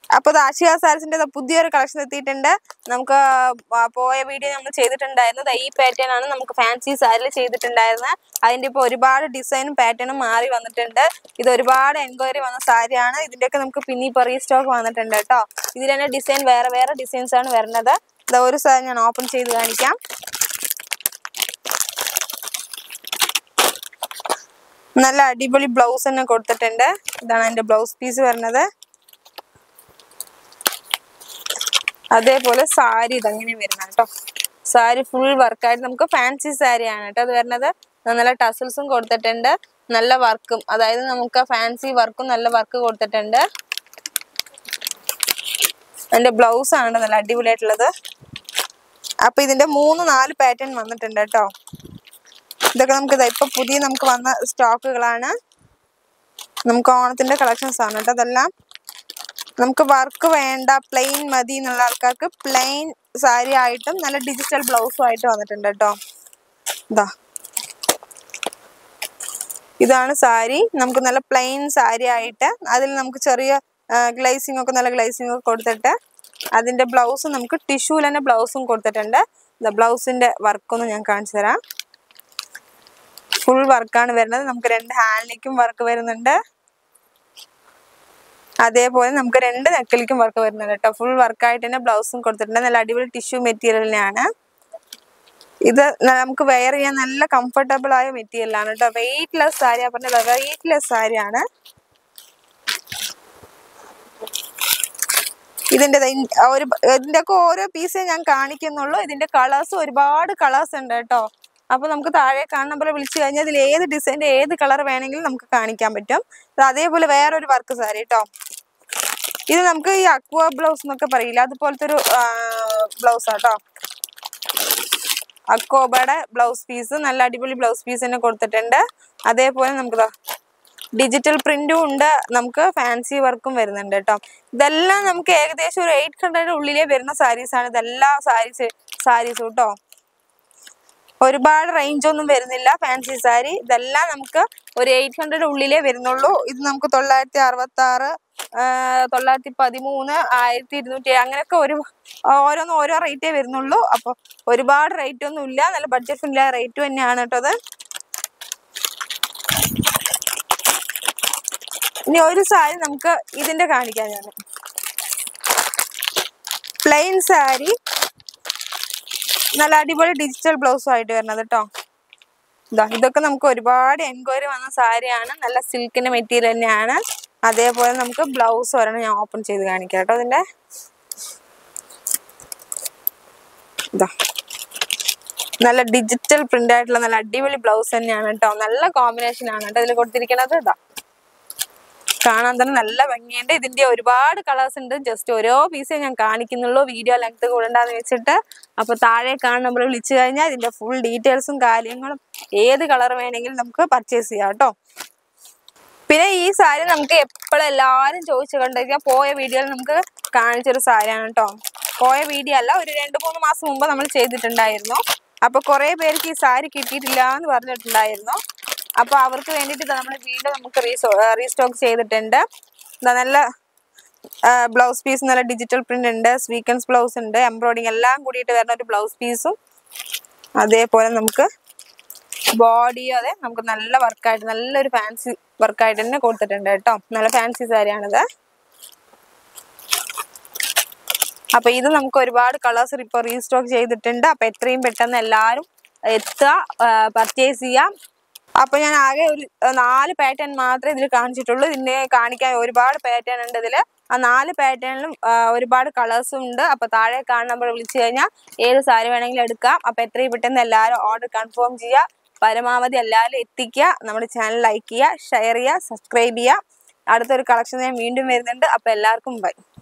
അപ്പൊ ദാശിക സാരീസിന്റെ പുതിയൊരു കളക്ഷൻ എത്തിയിട്ടുണ്ട് നമുക്ക് ആ പോയ വീഡിയോ നമ്മൾ ചെയ്തിട്ടുണ്ടായിരുന്നു ദാ ഈ പാറ്റേൺ ആണ് നമുക്ക് ഫാൻസി സാരിയിൽ ചെയ്തിട്ടുണ്ടായിരുന്നത് അതിന്റെ ഇപ്പൊ ഒരുപാട് ഡിസൈനും പാറ്റേണും മാറി വന്നിട്ടുണ്ട് ഇത് ഒരുപാട് എൻക്വയറി വന്ന സാരിയാണ് ഇതിന്റെയൊക്കെ നമുക്ക് പിന്നെ ഇപ്പൊ റീസ്റ്റോക്ക് വന്നിട്ടുണ്ട് കേട്ടോ ഇതിൽ തന്നെ ഡിസൈൻ വേറെ വേറെ ഡിസൈൻസ് ആണ് വരുന്നത് ഇതാ ഒരു സാരി ഞാൻ ഓപ്പൺ ചെയ്ത് കാണിക്കാം നല്ല അടിപൊളി ബ്ലൗസ് തന്നെ കൊടുത്തിട്ടുണ്ട് ഇതാണ് അതിന്റെ ബ്ലൗസ് പീസ് വരുന്നത് അതേപോലെ സാരി ഇതങ്ങനെ വരുന്നത് കേട്ടോ സാരി ഫുൾ വർക്കായിട്ട് നമുക്ക് ഫാൻസി സാരി ആണ് കേട്ടോ അത് വരുന്നത് നല്ല ടസൽസും കൊടുത്തിട്ടുണ്ട് നല്ല വർക്കും അതായത് നമുക്ക് ഫാൻസി വർക്കും നല്ല വർക്ക് കൊടുത്തിട്ടുണ്ട് അതിന്റെ ബ്ലൗസ് ആണ് നല്ല അടിപൊളിയായിട്ടുള്ളത് അപ്പൊ ഇതിന്റെ മൂന്ന് നാല് പാറ്റേൺ വന്നിട്ടുണ്ട് കേട്ടോ ഇതൊക്കെ നമുക്ക് ഇതാ ഇപ്പൊ പുതിയ നമുക്ക് വന്ന സ്റ്റോക്കുകളാണ് നമുക്ക് ഓണത്തിന്റെ കളക്ഷൻസ് ആണ് കേട്ടോ അതെല്ലാം നമുക്ക് വർക്ക് വേണ്ട പ്ലെയിൻ മതി എന്നുള്ള ആൾക്കാർക്ക് പ്ലെയിൻ സാരി ആയിട്ടും നല്ല ഡിജിറ്റൽ ബ്ലൗസും ആയിട്ട് വന്നിട്ടുണ്ട് കേട്ടോ ഇതാ ഇതാണ് സാരി നമുക്ക് നല്ല പ്ലെയിൻ സാരി ആയിട്ട് അതിൽ നമുക്ക് ചെറിയ ഗ്ലേസിംഗ് ഒക്കെ നല്ല ഗ്ലേസിംഗ് ഒക്കെ കൊടുത്തിട്ട് അതിന്റെ ബ്ലൗസ് നമുക്ക് ടിഷ്യൂൽ തന്നെ ബ്ലൗസും കൊടുത്തിട്ടുണ്ട് ബ്ലൗസിന്റെ വർക്കൊന്ന് ഞാൻ കാണിച്ചു തരാം ഫുൾ വർക്കാണ് വരുന്നത് നമുക്ക് രണ്ട് ഹാൻഡിലേക്കും വർക്ക് വരുന്നുണ്ട് അതേപോലെ നമുക്ക് രണ്ട് നെക്കിലേക്കും വർക്ക് വരുന്നുണ്ട് കേട്ടോ ഫുൾ വർക്കായിട്ട് തന്നെ ബ്ലൗസും കൊടുത്തിട്ടുണ്ട് നല്ല അടിപൊളി ടിഷ്യൂ മെറ്റീരിയലിനാണ് ഇത് ന- നമുക്ക് വെയർ ചെയ്യാൻ നല്ല കംഫർട്ടബിൾ ആയ മെറ്റീരിയൽ ആണ് കേട്ടോ വെയിറ്റ് ലെസ് സാരി പറഞ്ഞത് വെയിറ്റ് ലെസ് സാരിയാണ് ഇതിന്റെ ദേ ഇൻ- ഒരു ഇതിന്റെ ഒക്കെ ഓരോ പീസേ ഞാൻ കാണിക്കുന്നുള്ളൂ ഇതിന്റെ കളേഴ്സ് ഒരുപാട് കളേഴ്സ് ഉണ്ട് കേട്ടോ അപ്പൊ നമുക്ക് താഴെ കാണുന്ന പോലെ വിളിച്ചു കഴിഞ്ഞാൽ ഇതിൽ ഏത് ഡിസൈൻ്റെ ഏത് കളർ വേണമെങ്കിലും നമുക്ക് കാണിക്കാൻ പറ്റും ഇത് അതേപോലെ വേറൊരു വർക്ക് സാരി കേട്ടോ ഇത് നമുക്ക് ഈ അക്വ ബ്ലൗസ് എന്നൊക്കെ പറയില്ല അതുപോലത്തെ ഒരു ബ്ലൗസ് ആട്ടോ അക്കോബയുടെ ബ്ലൗസ് പീസ് നല്ല അടിപൊളി ബ്ലൗസ് പീസ് തന്നെ കൊടുത്തിട്ടുണ്ട് അതേപോലെ നമുക്ക് ഡിജിറ്റൽ പ്രിന്റും ഉണ്ട് നമുക്ക് ഫാൻസി വർക്കും വരുന്നുണ്ട് കേട്ടോ ഇതെല്ലാം നമുക്ക് ഏകദേശം ഒരു എയ്റ്റ് ഹൺഡ്രഡ് ഉള്ളിലേ വരുന്ന സാരീസ് ആണ് ഇതെല്ലാ സാരീസ് സാരീസും കേട്ടോ ഒരുപാട് റേഞ്ച് ഒന്നും വരുന്നില്ല ഫാൻസി സാരി ഇതെല്ലാം നമുക്ക് ഒരു എയ്റ്റ് ഹൺഡ്രഡ് ഉള്ളിലേ വരുന്നുള്ളൂ ഇത് നമുക്ക് തൊള്ളായിരത്തി അറുപത്തി ആറ് തൊള്ളായിരത്തി പതിമൂന്ന് ആയിരത്തി ഇരുന്നൂറ്റി അങ്ങനെയൊക്കെ ഒരു ഓരോന്നും ഓരോ റേറ്റേ വരുന്നുള്ളൂ അപ്പോൾ ഒരുപാട് റേറ്റ് ഒന്നും ഇല്ല നല്ല ബഡ്ജറ്റ് ഫ്രണ്ട്ലി റേറ്റ് തന്നെയാണ് കേട്ടോ അത് ഇനി ഒരു സാരി നമുക്ക് ഇതിന്റെ കാണിക്കാൻ ഞാൻ പ്ലെയിൻ സാരി നല്ല അടിപൊളി ഡിജിറ്റൽ ബ്ലൗസും ആയിട്ട് വരുന്നത് കേട്ടോ ഇതാ ഇതൊക്കെ നമുക്ക് ഒരുപാട് എൻക്വയറി വന്ന സാരിയാണ് നല്ല സിൽക്കിന്റെ മെറ്റീരിയൽ തന്നെയാണ് അതേപോലെ നമുക്ക് ബ്ലൗസ് ഒരെണ്ണം ഞാൻ ഓപ്പൺ ചെയ്ത് കാണിക്കാം കേട്ടോ ഇതിന്റെ ഇതാ നല്ല ഡിജിറ്റൽ പ്രിന്റ് ആയിട്ടുള്ള നല്ല അടിപൊളി ബ്ലൗസ് തന്നെയാണ് കേട്ടോ നല്ല കോമ്പിനേഷൻ ആണ് കേട്ടോ ഇതിൽ കൊടുത്തിരിക്കുന്നത് ഇതാ കാണാൻ തന്നെ നല്ല ഭംഗിയുണ്ട് ഇതിന്റെ ഒരുപാട് കളേഴ്സ് ഉണ്ട് ജസ്റ്റ് ഓരോ പീസേ ഞാൻ കാണിക്കുന്നുള്ളൂ വീഡിയോ ലെങ്ത് കൂടണ്ടെന്ന് വെച്ചിട്ട് അപ്പൊ താഴെ കാണുന്ന നമ്മൾ വിളിച്ചു കഴിഞ്ഞാൽ ഇതിന്റെ ഫുൾ ഡീറ്റെയിൽസും കാര്യങ്ങളും ഏത് കളർ വേണമെങ്കിലും നമുക്ക് പർച്ചേസ് ചെയ്യാം കേട്ടോ പിന്നെ ഈ സാരി നമുക്ക് എപ്പോഴും എല്ലാവരും ചോദിച്ചു കണ്ടിരിക്കാൻ പോയ വീഡിയോയിൽ നമുക്ക് കാണിച്ചൊരു സാരിയാണ് കേട്ടോ പോയ വീഡിയോ അല്ല ഒരു രണ്ട് മൂന്ന് മാസം മുമ്പ് നമ്മൾ ചെയ്തിട്ടുണ്ടായിരുന്നു അപ്പൊ കുറെ പേർക്ക് ഈ സാരി കിട്ടിയിട്ടില്ല എന്ന് പറഞ്ഞിട്ടുണ്ടായിരുന്നു അപ്പൊ അവർക്ക് വേണ്ടിയിട്ട് നമ്മൾ വീണ്ടും നമുക്ക് റീസോ റീസ്റ്റോക്ക് ചെയ്തിട്ടുണ്ട് ദാ നല്ല ബ്ലൗസ് പീസ് നല്ല ഡിജിറ്റൽ പ്രിന്റ് ഉണ്ട് സ്വീക്കൻസ് ബ്ലൗസ് ഉണ്ട് എംബ്രോയിഡിങ് എല്ലാം കൂടിയിട്ട് വരുന്ന ഒരു ബ്ലൗസ് പീസും അതേപോലെ നമുക്ക് ബോഡിയും അതെ നമുക്ക് നല്ല വർക്കായിട്ട് നല്ലൊരു ഫാൻസി വർക്കായിട്ട് തന്നെ കൊടുത്തിട്ടുണ്ട് കേട്ടോ നല്ല ഫാൻസി സാരിയാണിത് അപ്പൊ ഇത് നമുക്ക് ഒരുപാട് കളേഴ്സ് ഇപ്പൊ റീസ്റ്റോക്ക് ചെയ്തിട്ടുണ്ട് അപ്പൊ എത്രയും പെട്ടെന്ന് എല്ലാവരും എത്തുക പർച്ചേസ് ചെയ്യാം അപ്പൊ ഞാൻ ആകെ ഒരു ആ, നാല് പാറ്റേൺ മാത്രമേ ഇതിൽ കാണിച്ചിട്ടുള്ളൂ ഇതിനെ കാണിക്കാൻ ഒരുപാട് പാറ്റേൺ ഉണ്ട് ഇതിൽ ആ നാല് പാറ്റേണിലും ഒരുപാട് കളേഴ്സും ഉണ്ട് അപ്പൊ താഴെ കാണുന്ന നമ്പർ വിളിച്ചു കഴിഞ്ഞാൽ ഏത് സാരി വേണമെങ്കിലും എടുക്കാം അപ്പൊ എത്രയും പെട്ടെന്ന് എല്ലാവരും ഓർഡർ കൺഫേം ചെയ്യുക പരമാവധി എല്ലാവരും എത്തിക്കുക നമ്മുടെ ചാനൽ ലൈക്ക് ചെയ്യുക ഷെയർ ചെയ്യുക സബ്സ്ക്രൈബ് ചെയ്യുക അടുത്തൊരു കളക്ഷൻ ഞാൻ വീണ്ടും വരുന്നുണ്ട് അപ്പൊ എല്ലാവർക്കും ബൈ